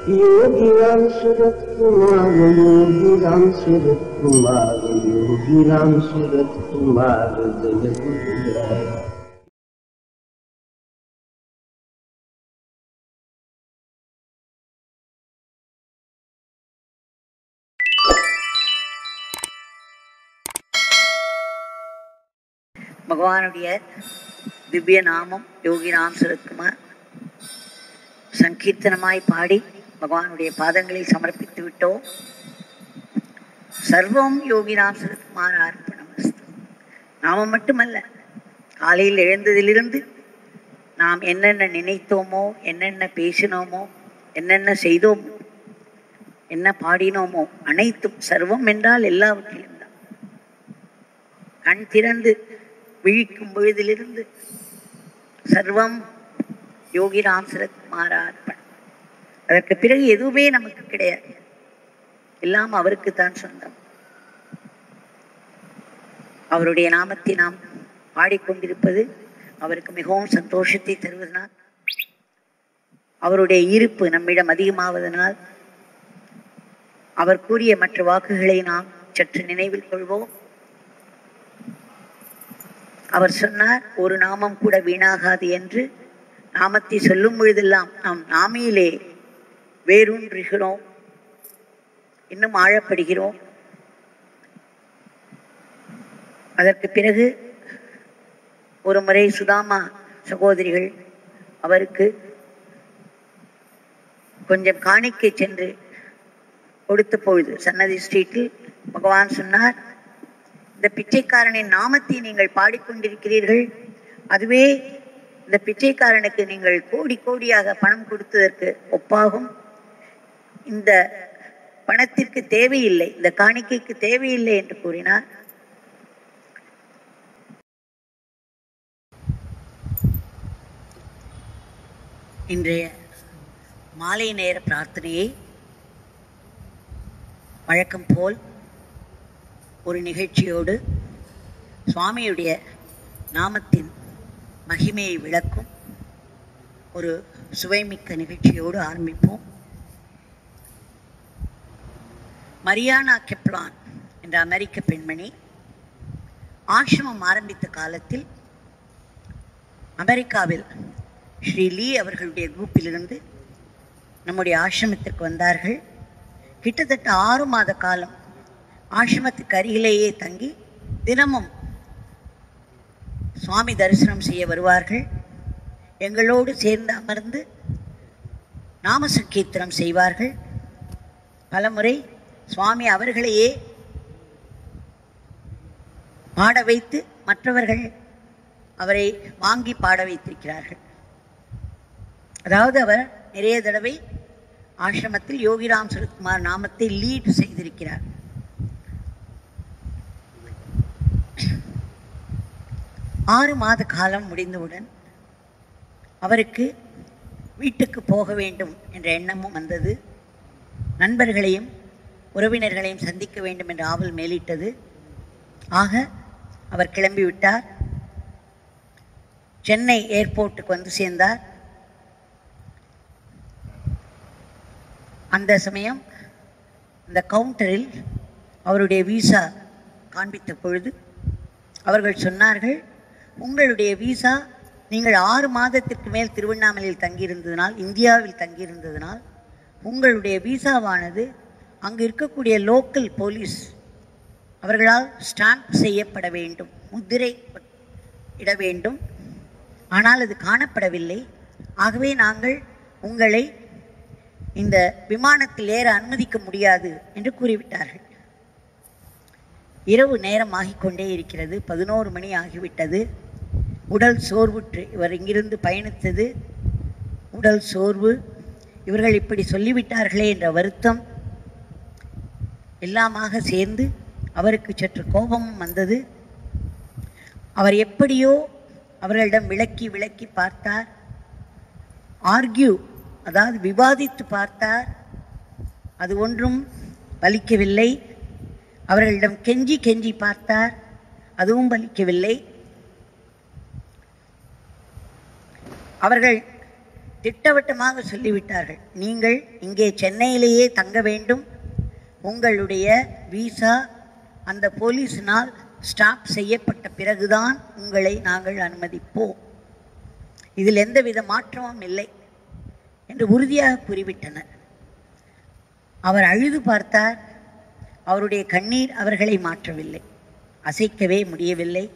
योगी राम सूरत कुमार योगी राम सूरत कुमार योगी राम सूरत कुमार जय गुरुराय பகவானுடைய திவ்ய நாமம் யோகி ராம் சுரத்குமார் சங்கீர்த்தனமாய் பாடி பகவானுடைய பாதங்களில் சமர்ப்பித்து விட்டோம் சர்வம் யோகி ராம் சுரத்குமார் அர்ப்பணமஸ்து நாம மட்டுமல்ல காலையில் எழுந்ததிலிருந்து நாம் என்னென்ன நினைத்தோமோ என்னென்ன பேசினோமோ என்னென்ன செய்தோமோ என்ன பாடினோமோ அனைத்தும் சர்வம் என்றால் எல்லாவற்றிலும் தான் கண் திறந்து விழிக்கும் பொழுதிலிருந்து சர்வம் யோகி ராம் சரத்குமார் அர்ப்பணம் அதற்கு பிறகு எதுவுமே நமக்கு கிடையாது எல்லாம் அவருக்கு தான் சொந்தம் அவருடைய நாமத்தை நாம் பாடிக்கொண்டிருப்பது அவருக்கு மிகவும் சந்தோஷத்தை தருவதனால் அவருடைய இருப்பு நம்மிடம் அதிகமாவதனால் அவர் கூறிய மற்ற வாக்குகளை நாம் சற்று நினைவில் கொள்வோம் அவர் சொன்னார் ஒரு நாமம் கூட வீணாகாது என்று நாமத்தை சொல்லும் பொழுதெல்லாம் நாம் நாமையிலே வேரூன்றுகிறோம் இன்னும் ஆழப்படுகிறோம் அதற்கு பிறகு ஒரு முறை சுதாமா சகோதரிகள் அவருக்கு கொஞ்சம் காணிக்கை சென்று கொடுத்த பொழுது சன்னதி ஸ்ட்ரீட்டில் பகவான் சொன்னார் இந்த பிச்சைக்காரனின் நாமத்தை நீங்கள் பாடிக்கொண்டிருக்கிறீர்கள் அதுவே இந்த பிச்சைக்காரனுக்கு நீங்கள் கோடி கோடியாக பணம் கொடுத்ததற்கு ஒப்பாகும் இந்த பணத்திற்கு தேவையில்லை இந்த காணிக்கைக்கு தேவையில்லை என்று கூறினார் இன்றைய மாலை நேர பிரார்த்தனையை வழக்கம் போல் ஒரு நிகழ்ச்சியோடு சுவாமியுடைய நாமத்தின் மகிமையை விளக்கும் ஒரு சுவைமிக்க நிகழ்ச்சியோடு ஆரம்பிப்போம் மரியானா கெப்லான் என்ற அமெரிக்க பெண்மணி ஆசிரமம் ஆரம்பித்த காலத்தில் அமெரிக்காவில் ஸ்ரீ லீ அவர்களுடைய குரூப்பிலிருந்து நம்முடைய ஆசிரமத்திற்கு வந்தார்கள் கிட்டத்தட்ட ஆறு மாத காலம் ஆசிரமத்துக்கு அருகிலேயே தங்கி தினமும் சுவாமி தரிசனம் செய்ய வருவார்கள் எங்களோடு சேர்ந்து அமர்ந்து நாம சங்கீர்த்தனம் செய்வார்கள் பலமுறை சுவாமி அவர்களையே பாட வைத்து மற்றவர்கள் அவரை வாங்கி பாட வைத்திருக்கிறார்கள் அதாவது அவர் நிறைய தடவை ஆசிரமத்தில் யோகிராம் சுரத்குமார் நாமத்தை லீட் செய்திருக்கிறார் ஆறு மாத காலம் முடிந்தவுடன் அவருக்கு வீட்டுக்கு போக வேண்டும் என்ற எண்ணமும் வந்தது நண்பர்களையும் உறவினர்களையும் சந்திக்க வேண்டும் என்ற ஆவல் மேலிட்டது ஆக அவர் கிளம்பிவிட்டார் சென்னை ஏர்போர்ட்டுக்கு வந்து சேர்ந்தார் அந்த சமயம் அந்த கவுண்டரில் அவருடைய விசா காண்பித்த பொழுது அவர்கள் சொன்னார்கள் உங்களுடைய விசா நீங்கள் ஆறு மாதத்திற்கு மேல் திருவண்ணாமலையில் தங்கியிருந்ததனால் இந்தியாவில் தங்கியிருந்ததனால் உங்களுடைய விசாவானது அங்கு இருக்கக்கூடிய லோக்கல் போலீஸ் அவர்களால் ஸ்டாம்ப் செய்யப்பட வேண்டும் முத்திரை இட வேண்டும் ஆனால் அது காணப்படவில்லை ஆகவே நாங்கள் உங்களை இந்த விமானத்தில் ஏற அனுமதிக்க முடியாது என்று கூறிவிட்டார்கள் இரவு நேரம் ஆகிக்கொண்டே இருக்கிறது பதினோரு மணி ஆகிவிட்டது உடல் சோர்வுற்று இவர் இங்கிருந்து பயணித்தது உடல் சோர்வு இவர்கள் இப்படி சொல்லிவிட்டார்களே என்ற வருத்தம் எல்லாமாக சேர்ந்து அவருக்கு சற்று கோபமும் வந்தது அவர் எப்படியோ அவர்களிடம் விளக்கி விளக்கி பார்த்தார் ஆர்கியூ அதாவது விவாதித்து பார்த்தார் அது ஒன்றும் பலிக்கவில்லை அவர்களிடம் கெஞ்சி கெஞ்சி பார்த்தார் அதுவும் பலிக்கவில்லை அவர்கள் திட்டவட்டமாக சொல்லிவிட்டார்கள் நீங்கள் இங்கே சென்னையிலேயே தங்க வேண்டும் உங்களுடைய விசா அந்த போலீஸினால் ஸ்டாப் செய்யப்பட்ட பிறகுதான் உங்களை நாங்கள் அனுமதிப்போம் இதில் எந்தவித மாற்றமும் இல்லை என்று உறுதியாக கூறிவிட்டனர் அவர் அழுது பார்த்தார் அவருடைய கண்ணீர் அவர்களை மாற்றவில்லை அசைக்கவே முடியவில்லை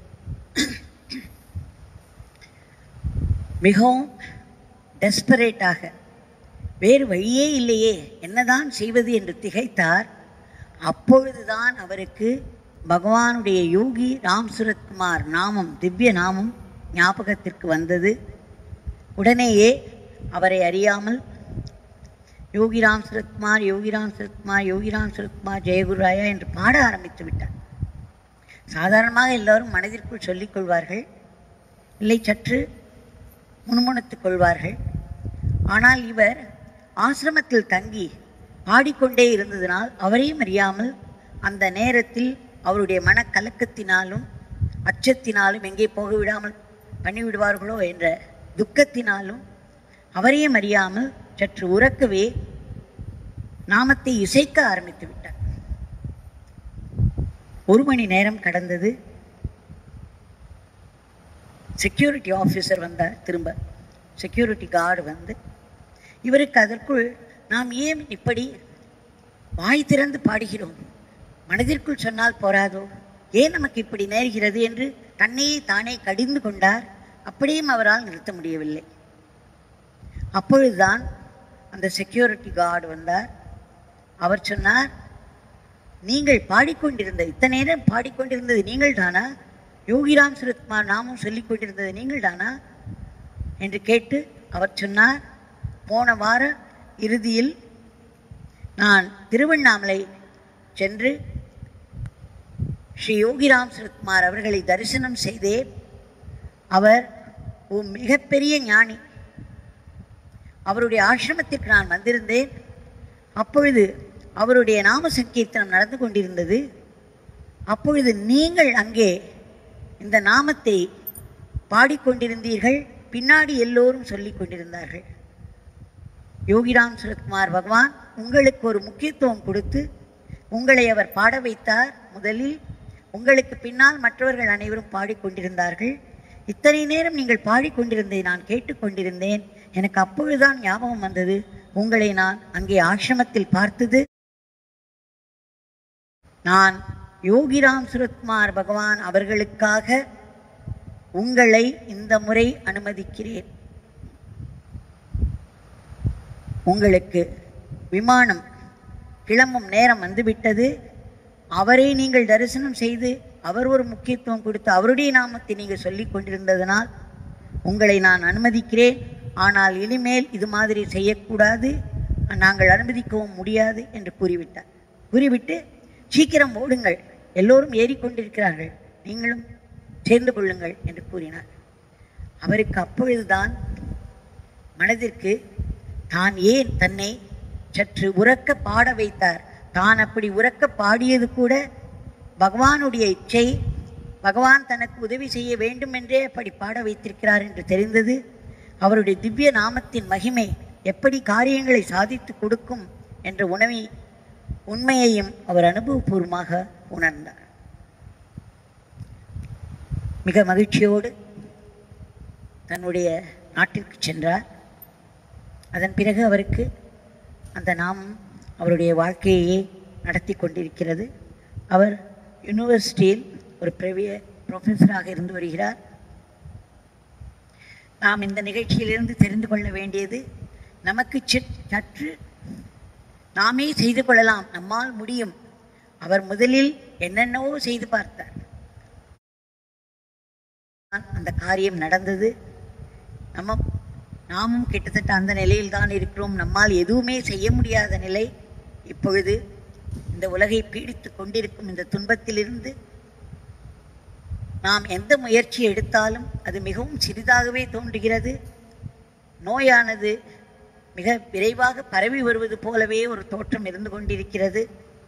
மிகவும் டெஸ்பரேட்டாக வேறு வழியே இல்லையே என்னதான் செய்வது என்று திகைத்தார் அப்பொழுதுதான் அவருக்கு பகவானுடைய யோகி ராம் சுரத்குமார் நாமம் திவ்ய நாமம் ஞாபகத்திற்கு வந்தது உடனேயே அவரை அறியாமல் யோகிராம் சுரத்குமார் யோகிராம் சுரத்குமார் யோகிராம் சுரத்குமார் ஜெயகுருராயா என்று பாட ஆரம்பித்து விட்டார் சாதாரணமாக எல்லோரும் மனதிற்குள் சொல்லிக் கொள்வார்கள் இல்லை சற்று முணுமுணுத்துக் கொள்வார்கள் ஆனால் இவர் ஆசிரமத்தில் தங்கி பாடிக்கொண்டே இருந்ததினால் அவரையும் அறியாமல் அந்த நேரத்தில் அவருடைய மனக்கலக்கத்தினாலும் அச்சத்தினாலும் எங்கே போக விடாமல் பண்ணிவிடுவார்களோ என்ற துக்கத்தினாலும் அவரையும் அறியாமல் சற்று உறக்கவே நாமத்தை இசைக்க ஆரம்பித்து விட்டார் ஒரு மணி நேரம் கடந்தது செக்யூரிட்டி ஆஃபீஸர் வந்தார் திரும்ப செக்யூரிட்டி கார்டு வந்து இவருக்கு அதற்குள் நாம் ஏன் இப்படி வாய் திறந்து பாடுகிறோம் மனதிற்குள் சொன்னால் போராதோ ஏன் நமக்கு இப்படி நேர்கிறது என்று தன்னையே தானே கடிந்து கொண்டார் அப்படியும் அவரால் நிறுத்த முடியவில்லை அப்பொழுதுதான் அந்த செக்யூரிட்டி கார்டு வந்தார் அவர் சொன்னார் நீங்கள் பாடிக்கொண்டிருந்த இத்தனை நேரம் பாடிக்கொண்டிருந்தது நீங்கள் தானா யோகிராம் சுரத்குமார் நாமும் சொல்லிக் கொண்டிருந்தது நீங்கள் தானா என்று கேட்டு அவர் சொன்னார் போன வார இறுதியில் நான் திருவண்ணாமலை சென்று ஸ்ரீ யோகிராம் சுரத்குமார் அவர்களை தரிசனம் செய்தேன் அவர் ஒரு மிகப்பெரிய ஞானி அவருடைய ஆசிரமத்திற்கு நான் வந்திருந்தேன் அப்பொழுது அவருடைய நாம சங்கீர்த்தனம் நடந்து கொண்டிருந்தது அப்பொழுது நீங்கள் அங்கே இந்த நாமத்தை பாடிக்கொண்டிருந்தீர்கள் பின்னாடி எல்லோரும் சொல்லிக் கொண்டிருந்தார்கள் யோகிராம் சுரத்குமார் பகவான் உங்களுக்கு ஒரு முக்கியத்துவம் கொடுத்து உங்களை அவர் பாட வைத்தார் முதலில் உங்களுக்கு பின்னால் மற்றவர்கள் அனைவரும் பாடிக்கொண்டிருந்தார்கள் இத்தனை நேரம் நீங்கள் பாடிக்கொண்டிருந்ததை நான் கேட்டுக்கொண்டிருந்தேன் எனக்கு அப்பொழுதுதான் ஞாபகம் வந்தது உங்களை நான் அங்கே ஆசிரமத்தில் பார்த்தது நான் யோகிராம் சுரத்குமார் பகவான் அவர்களுக்காக உங்களை இந்த முறை அனுமதிக்கிறேன் உங்களுக்கு விமானம் கிளம்பும் நேரம் வந்துவிட்டது அவரை நீங்கள் தரிசனம் செய்து அவர் ஒரு முக்கியத்துவம் கொடுத்து அவருடைய நாமத்தை நீங்கள் சொல்லிக் கொண்டிருந்ததனால் உங்களை நான் அனுமதிக்கிறேன் ஆனால் இனிமேல் இது மாதிரி செய்யக்கூடாது நாங்கள் அனுமதிக்கவும் முடியாது என்று கூறிவிட்டார் கூறிவிட்டு சீக்கிரம் ஓடுங்கள் எல்லோரும் ஏறிக்கொண்டிருக்கிறார்கள் நீங்களும் சேர்ந்து கொள்ளுங்கள் என்று கூறினார் அவருக்கு அப்பொழுதுதான் மனதிற்கு தான் ஏன் தன்னை சற்று உறக்க பாட வைத்தார் தான் அப்படி உறக்க பாடியது கூட பகவானுடைய இச்சை பகவான் தனக்கு உதவி செய்ய வேண்டும் என்றே அப்படி பாட வைத்திருக்கிறார் என்று தெரிந்தது அவருடைய திவ்ய நாமத்தின் மகிமை எப்படி காரியங்களை சாதித்து கொடுக்கும் என்ற உணவை உண்மையையும் அவர் அனுபவபூர்வமாக உணர்ந்தார் மிக மகிழ்ச்சியோடு தன்னுடைய நாட்டிற்கு சென்றார் அதன் பிறகு அவருக்கு அந்த நாமம் அவருடைய வாழ்க்கையை நடத்தி கொண்டிருக்கிறது அவர் யூனிவர்சிட்டியில் ஒரு பெரிய ப்ரொஃபஸராக இருந்து வருகிறார் நாம் இந்த நிகழ்ச்சியிலிருந்து தெரிந்து கொள்ள வேண்டியது நமக்கு சிற்- சற்று நாமே செய்து கொள்ளலாம் நம்மால் முடியும் அவர் முதலில் என்னென்னவோ செய்து பார்த்தார் அந்த காரியம் நடந்தது நம்ம நாமும் கிட்டத்தட்ட அந்த நிலையில் தான் இருக்கிறோம் நம்மால் எதுவுமே செய்ய முடியாத நிலை இப்பொழுது இந்த உலகை பீடித்து கொண்டிருக்கும் இந்த துன்பத்திலிருந்து நாம் எந்த முயற்சி எடுத்தாலும் அது மிகவும் சிறிதாகவே தோன்றுகிறது நோயானது மிக விரைவாக பரவி வருவது போலவே ஒரு தோற்றம் இருந்து கொண்டிருக்கிறது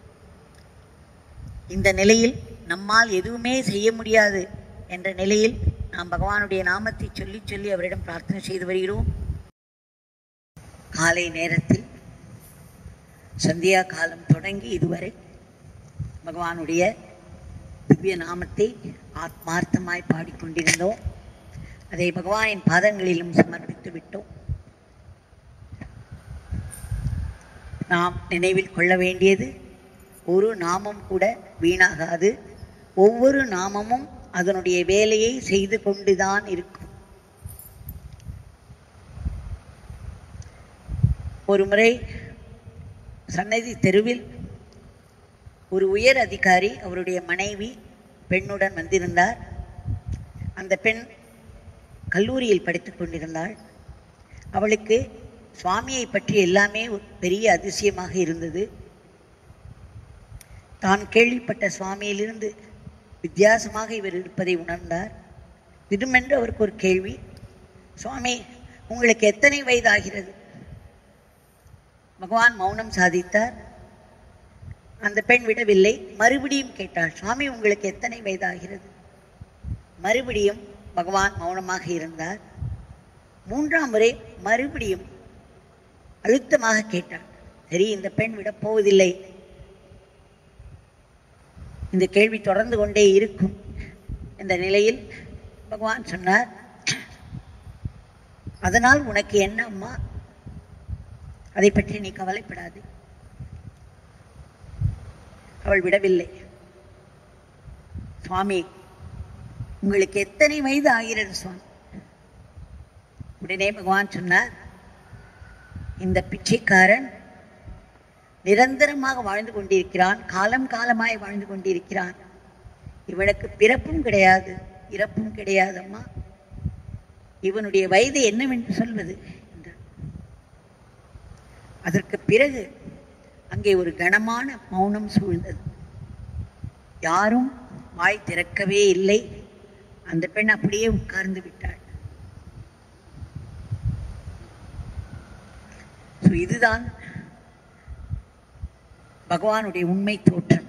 இந்த நிலையில் நம்மால் எதுவுமே செய்ய முடியாது என்ற நிலையில் நாம் பகவானுடைய நாமத்தை சொல்லி சொல்லி அவரிடம் பிரார்த்தனை செய்து வருகிறோம் காலை நேரத்தில் சந்தியா காலம் தொடங்கி இதுவரை பகவானுடைய திவ்ய நாமத்தை ஆத்மார்த்தமாய் பாடிக்கொண்டிருந்தோம் அதை பகவானின் பாதங்களிலும் சமர்ப்பித்து விட்டோம் நாம் நினைவில் கொள்ள வேண்டியது ஒரு நாமம் கூட வீணாகாது ஒவ்வொரு நாமமும் அதனுடைய வேலையை செய்து கொண்டுதான் இருக்கும் ஒரு முறை சன்னதி தெருவில் ஒரு உயர் அதிகாரி அவருடைய மனைவி பெண்ணுடன் வந்திருந்தார் அந்த பெண் கல்லூரியில் படித்துக் கொண்டிருந்தாள் அவளுக்கு சுவாமியை பற்றி எல்லாமே ஒரு பெரிய அதிசயமாக இருந்தது தான் கேள்விப்பட்ட சுவாமியிலிருந்து வித்தியாசமாக இவர் இருப்பதை உணர்ந்தார் திடுமென்று அவருக்கு ஒரு கேள்வி சுவாமி உங்களுக்கு எத்தனை வயதாகிறது பகவான் மௌனம் சாதித்தார் அந்த பெண் விடவில்லை மறுபடியும் கேட்டாள் சுவாமி உங்களுக்கு எத்தனை வயதாகிறது மறுபடியும் பகவான் மௌனமாக இருந்தார் மூன்றாம் முறை மறுபடியும் அழுத்தமாக கேட்டாள் சரி இந்த பெண் விடப் போவதில்லை இந்த கேள்வி தொடர்ந்து கொண்டே இருக்கும் இந்த நிலையில் பகவான் சொன்னார் அதனால் உனக்கு என்ன அம்மா அதை பற்றி நீ கவலைப்படாது அவள் விடவில்லை சுவாமி உங்களுக்கு எத்தனை வயது ஆகிறது சுவாமி உடனே பகவான் சொன்னார் இந்த பிச்சைக்காரன் நிரந்தரமாக வாழ்ந்து கொண்டிருக்கிறான் காலம் காலமாய் வாழ்ந்து கொண்டிருக்கிறான் இவனுக்கு பிறப்பும் கிடையாது இறப்பும் கிடையாது அம்மா இவனுடைய வயது என்னவென்று சொல்வது என்றார் அதற்கு பிறகு அங்கே ஒரு கனமான மௌனம் சூழ்ந்தது யாரும் வாய் திறக்கவே இல்லை அந்த பெண் அப்படியே உட்கார்ந்து விட்டாள் ஸோ இதுதான் பகவானுடைய உண்மை தோற்றம்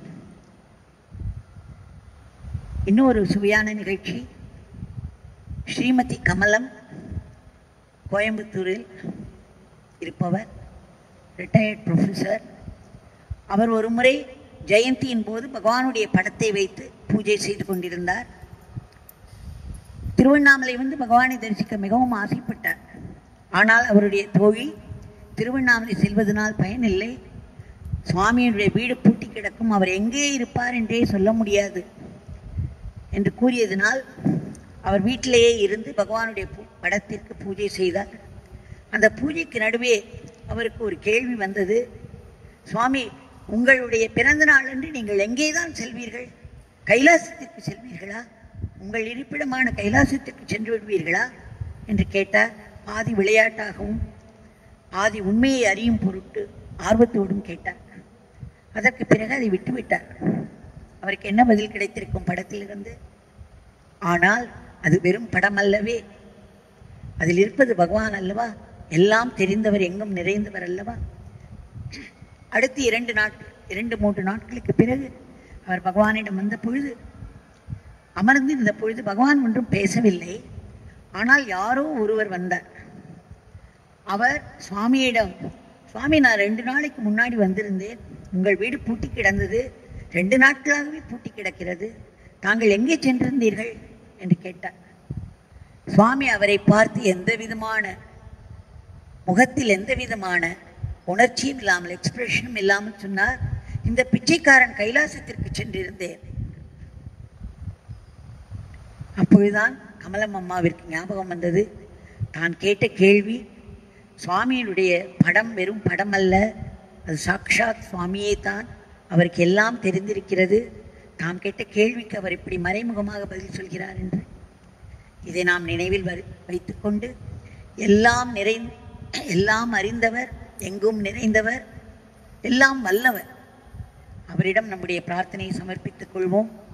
இன்னொரு சுவையான நிகழ்ச்சி ஸ்ரீமதி கமலம் கோயம்புத்தூரில் இருப்பவர் ரிட்டையர்ட் ப்ரொஃபஸர் அவர் ஒரு முறை ஜெயந்தியின் போது பகவானுடைய படத்தை வைத்து பூஜை செய்து கொண்டிருந்தார் திருவண்ணாமலை வந்து பகவானை தரிசிக்க மிகவும் ஆசைப்பட்டார் ஆனால் அவருடைய தோழி திருவண்ணாமலை செல்வதனால் பயனில்லை சுவாமியினுடைய வீடு பூட்டி கிடக்கும் அவர் எங்கே இருப்பார் என்றே சொல்ல முடியாது என்று கூறியதனால் அவர் வீட்டிலேயே இருந்து பகவானுடைய பூ- படத்திற்கு பூஜை செய்தார் அந்த பூஜைக்கு நடுவே அவருக்கு ஒரு கேள்வி வந்தது சுவாமி உங்களுடைய பிறந்த நாள் அன்று நீங்கள் எங்கே தான் செல்வீர்கள் கைலாசத்திற்கு செல்வீர்களா உங்கள் இருப்பிடமான கைலாசத்திற்கு சென்று விடுவீர்களா என்று கேட்டார் பாதி விளையாட்டாகவும் பாதி உண்மையை அறியும் பொருட்டு ஆர்வத்தோடும் கேட்டார் அதற்கு பிறகு அதை விட்டுவிட்டார் அவருக்கு என்ன பதில் கிடைத்திருக்கும் படத்திலிருந்து ஆனால் அது வெறும் படம் அல்லவே அதில் இருப்பது பகவான் அல்லவா எல்லாம் தெரிந்தவர் எங்கும் நிறைந்தவர் அல்லவா அடுத்து இரண்டு நாட்கள் இரண்டு மூன்று நாட்களுக்கு பிறகு அவர் பகவானிடம் வந்த பொழுது அமர்ந்து இந்த பொழுது பகவான் ஒன்றும் பேசவில்லை ஆனால் யாரோ ஒருவர் வந்தார் அவர் சுவாமியிடம் சுவாமி நான் ரெண்டு நாளைக்கு முன்னாடி வந்திருந்தேன் உங்கள் வீடு பூட்டி கிடந்தது ரெண்டு நாட்களாகவே பூட்டி கிடக்கிறது தாங்கள் எங்கே சென்றிருந்தீர்கள் என்று கேட்டார் சுவாமி அவரை பார்த்து எந்த விதமான முகத்தில் எந்த விதமான உணர்ச்சியும் இல்லாமல் எக்ஸ்பிரஷனும் இல்லாமல் சொன்னார் இந்த பிச்சைக்காரன் கைலாசத்திற்கு சென்றிருந்தேன் அப்பொழுதுதான் கமலம் அம்மாவிற்கு ஞாபகம் வந்தது தான் கேட்ட கேள்வி சுவாமியினுடைய படம் வெறும் படம் அல்ல அது சாக்ஷாத் சுவாமியே தான் அவருக்கு எல்லாம் தெரிந்திருக்கிறது தாம் கேட்ட கேள்விக்கு அவர் இப்படி மறைமுகமாக பதில் சொல்கிறார் என்று இதை நாம் நினைவில் வரு வைத்துக்கொண்டு எல்லாம் நிறை எல்லாம் அறிந்தவர் எங்கும் நிறைந்தவர் எல்லாம் வல்லவர் அவரிடம் நம்முடைய பிரார்த்தனையை சமர்ப்பித்துக் கொள்வோம்